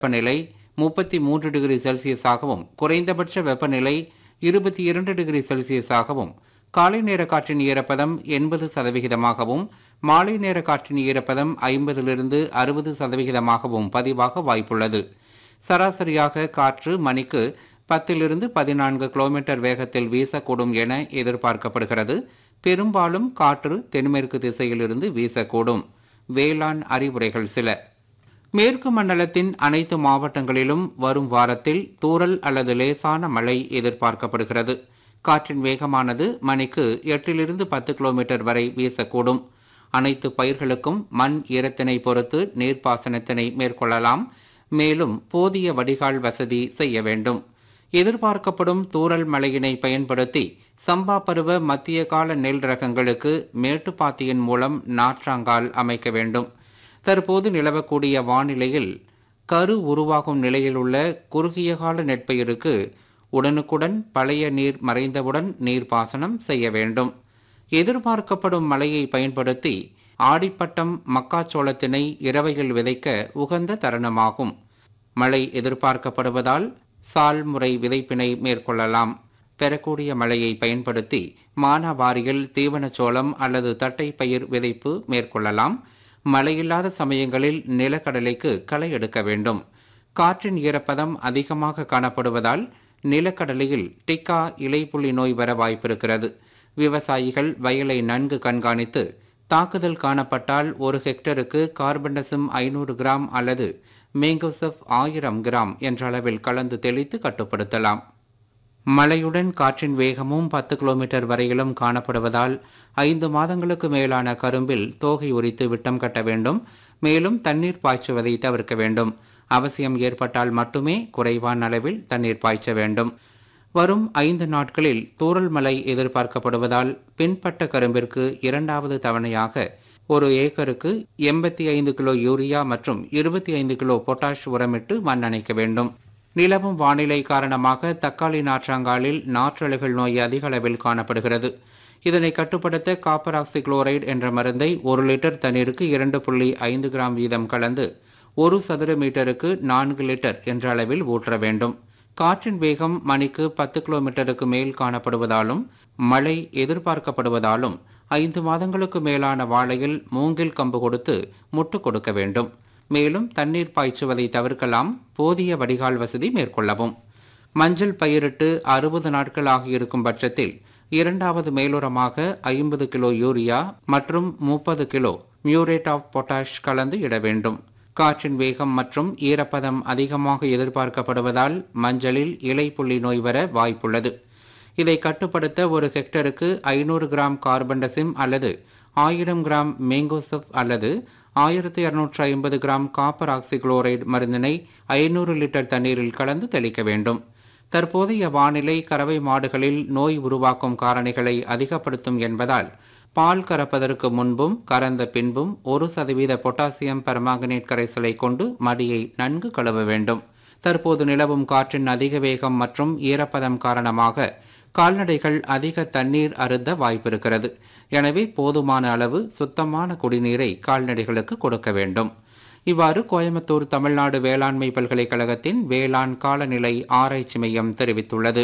வெப்பநிலை முப்பத்தி மூன்று டிகிரி செல்சியஸாகவும் குறைந்தபட்ச வெப்பநிலை இருபத்தி இரண்டு டிகிரி செல்சியஸாகவும் காலை நேர காற்றின் ஈரப்பதம் எண்பது சதவிகிதமாகவும் மாலை நேர காற்றின் ஈரப்பதம் ஐம்பதிலிருந்து அறுபது சதவிகிதமாகவும் பதிவாக வாய்ப்புள்ளது சராசரியாக காற்று மணிக்கு பத்திலிருந்து பதினான்கு கிலோமீட்டர் வேகத்தில் வீசக்கூடும் என எதிர்பார்க்கப்படுகிறது பெரும்பாலும் காற்று தென்மேற்கு திசையிலிருந்து வீசக்கூடும் வேளாண் அறிவுரைகள் சில மேற்கு மண்டலத்தின் அனைத்து மாவட்டங்களிலும் வரும் வாரத்தில் தூறல் அல்லது லேசான மழை எதிர்பார்க்கப்படுகிறது காற்றின் வேகமானது மணிக்கு எட்டிலிருந்து பத்து கிலோமீட்டர் வரை வீசக்கூடும் அனைத்து பயிர்களுக்கும் மண் ஈரத்தினை பொறுத்து நீர்ப்பாசனத்தினை மேற்கொள்ளலாம் மேலும் போதிய வடிகால் வசதி செய்ய வேண்டும் எதிர்பார்க்கப்படும் தூறல் மழையினை பயன்படுத்தி சம்பா பருவ மத்திய கால நெல் ரகங்களுக்கு மேட்டுப்பாத்தியின் மூலம் நாற்றாங்கால் அமைக்க வேண்டும் தற்போது நிலவக்கூடிய வானிலையில் கரு உருவாகும் நிலையில் உள்ள குறுகிய கால நெற்பயிருக்கு உடனுக்குடன் பழைய நீர் மறைந்தவுடன் நீர்ப்பாசனம் செய்ய வேண்டும் எதிர்பார்க்கப்படும் மழையை பயன்படுத்தி ஆடிப்பட்டம் மக்காச்சோளத்தினை இரவையில் விதைக்க உகந்த தருணமாகும் மழை எதிர்பார்க்கப்படுவதால் சால் முறை விதைப்பினை மேற்கொள்ளலாம் பெறக்கூடிய மழையை பயன்படுத்தி மானாவாரியில் தீவனச்சோளம் அல்லது தட்டை பயிர் விதைப்பு மேற்கொள்ளலாம் மழையில்லாத சமயங்களில் நிலக்கடலைக்கு களை எடுக்க வேண்டும் காற்றின் ஈரப்பதம் அதிகமாக காணப்படுவதால் நிலக்கடலையில் டிக்கா இலைப்புள்ளி நோய் வர வாய்ப்பிருக்கிறது விவசாயிகள் வயலை நன்கு கண்காணித்து தாக்குதல் காணப்பட்டால் ஒரு ஹெக்டருக்கு கார்பன்டசம் ஐநூறு கிராம் அல்லது மேங்கோசப் ஆயிரம் கிராம் என்ற அளவில் கலந்து தெளித்து கட்டுப்படுத்தலாம் மழையுடன் காற்றின் வேகமும் பத்து கிலோமீட்டர் வரையிலும் காணப்படுவதால் ஐந்து மாதங்களுக்கு மேலான கரும்பில் தோகை உரித்து விட்டம் கட்ட வேண்டும் மேலும் தண்ணீர் பாய்ச்சுவதை தவிர்க்க வேண்டும் அவசியம் ஏற்பட்டால் மட்டுமே குறைவான அளவில் தண்ணீர் பாய்ச்ச வேண்டும் வரும் ஐந்து நாட்களில் தூறல் மழை எதிர்பார்க்கப்படுவதால் பின்பட்ட கரும்பிற்கு இரண்டாவது தவணையாக ஒரு ஏக்கருக்கு எண்பத்தி ஐந்து கிலோ யூரியா மற்றும் இருபத்தி ஐந்து கிலோ பொட்டாஷ் உரமிட்டு மண் அணைக்க வேண்டும் நிலவும் வானிலை காரணமாக தக்காளி நாற்றாங்காலில் நாற்றழுகள் நோய் அதிக அளவில் காணப்படுகிறது இதனை கட்டுப்படுத்த காப்பர் ஆக்சி குளோரைடு என்ற மருந்தை ஒரு லிட்டர் தண்ணீருக்கு இரண்டு புள்ளி ஐந்து கிராம் வீதம் கலந்து ஒரு சதுர மீட்டருக்கு நான்கு லிட்டர் என்ற அளவில் ஊற்ற வேண்டும் காற்றின் வேகம் மணிக்கு பத்து கிலோமீட்டருக்கு மேல் காணப்படுவதாலும் மழை எதிர்பார்க்கப்படுவதாலும் ஐந்து மாதங்களுக்கு மேலான வாழையில் மூங்கில் கம்பு கொடுத்து முட்டு கொடுக்க வேண்டும் மேலும் தண்ணீர் பாய்ச்சுவதை தவிர்க்கலாம் போதிய வடிகால் வசதி மேற்கொள்ளவும் மஞ்சள் பயிரிட்டு அறுபது நாட்கள் ஆகியிருக்கும் பட்சத்தில் இரண்டாவது மேலுரமாக ஐம்பது கிலோ யூரியா மற்றும் முப்பது கிலோ மியூரேட் ஆஃப் பொட்டாஷ் கலந்து இட வேண்டும் காற்றின் வேகம் மற்றும் ஈரப்பதம் அதிகமாக எதிர்பார்க்கப்படுவதால் மஞ்சளில் இலைப்புள்ளி நோய் வர வாய்ப்புள்ளது இதை கட்டுப்படுத்த ஒரு ஹெக்டருக்கு ஐநூறு கிராம் கார்பன்டசிம் அல்லது ஆயிரம் கிராம் மேங்கோசப் அல்லது ஆயிரத்தி இருநூற்றி ஐம்பது கிராம் காப்பர் ஆக்சிகுளோரைடு மருந்தினை ஐநூறு லிட்டர் தண்ணீரில் கலந்து தெளிக்க வேண்டும் தற்போதைய வானிலை கறவை மாடுகளில் நோய் உருவாக்கும் காரணிகளை அதிகப்படுத்தும் என்பதால் பால் கறப்பதற்கு முன்பும் கறந்த பின்பும் ஒரு சதவீத பொட்டாசியம் பெர்மாங்கனேட் கரைசலை கொண்டு மடியை நன்கு கழுவ வேண்டும் தற்போது நிலவும் காற்றின் அதிக வேகம் மற்றும் ஈரப்பதம் காரணமாக கால்நடைகள் அதிக தண்ணீர் அருந்த வாய்ப்பிருக்கிறது எனவே போதுமான அளவு சுத்தமான குடிநீரை கால்நடைகளுக்கு கொடுக்க வேண்டும் இவ்வாறு கோயம்புத்தூர் தமிழ்நாடு வேளாண்மை பல்கலைக்கழகத்தின் வேளாண் காலநிலை ஆராய்ச்சி மையம் தெரிவித்துள்ளது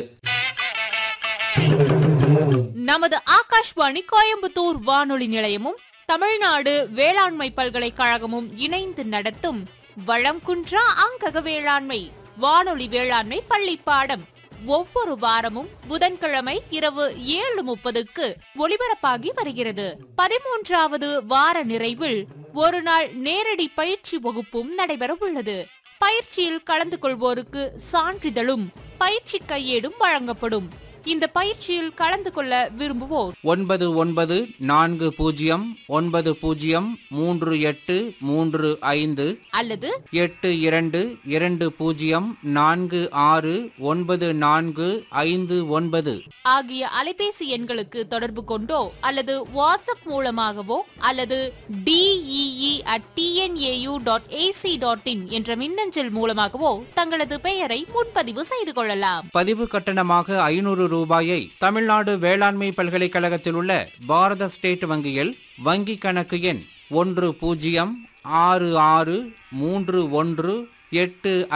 நமது ஆகாஷ்வாணி கோயம்புத்தூர் வானொலி நிலையமும் தமிழ்நாடு வேளாண்மை பல்கலைக்கழகமும் இணைந்து நடத்தும் வளம் குன்றா அங்கக வேளாண்மை வானொலி வேளாண்மை பள்ளி பாடம் ஒவ்வொரு வாரமும் புதன்கிழமை இரவு ஏழு முப்பதுக்கு ஒளிபரப்பாகி வருகிறது பதிமூன்றாவது வார நிறைவில் ஒரு நாள் நேரடி பயிற்சி வகுப்பும் நடைபெற உள்ளது பயிற்சியில் கலந்து கொள்வோருக்கு சான்றிதழும் பயிற்சி கையேடும் வழங்கப்படும் இந்த பயிற்சியில் கலந்து கொள்ள விரும்புவோர் ஒன்பது ஒன்பது நான்கு பூஜ்ஜியம் ஒன்பது பூஜ்ஜியம் மூன்று எட்டு மூன்று ஐந்து அல்லது எட்டு இரண்டு இரண்டு பூஜ்ஜியம் நான்கு ஆறு ஒன்பது நான்கு ஐந்து ஒன்பது ஆகிய அலைபேசி எண்களுக்கு தொடர்பு கொண்டோ அல்லது வாட்ஸ்அப் மூலமாகவோ அல்லது DEE at TNAU dot AC dot in என்ற மின்னஞ்சல் மூலமாகவோ தங்களது பெயரை முன்பதிவு செய்து கொள்ளலாம் பதிவு கட்டணமாக ஐநூறு ரூபாயை தமிழ்நாடு வேளாண்மை பல்கலைக்கழகத்தில் உள்ள பாரத ஸ்டேட் வங்கியில் வங்கி கணக்கு எண் ஒன்று பூஜ்ஜியம் ஆறு ஆறு மூன்று ஒன்று எட்டு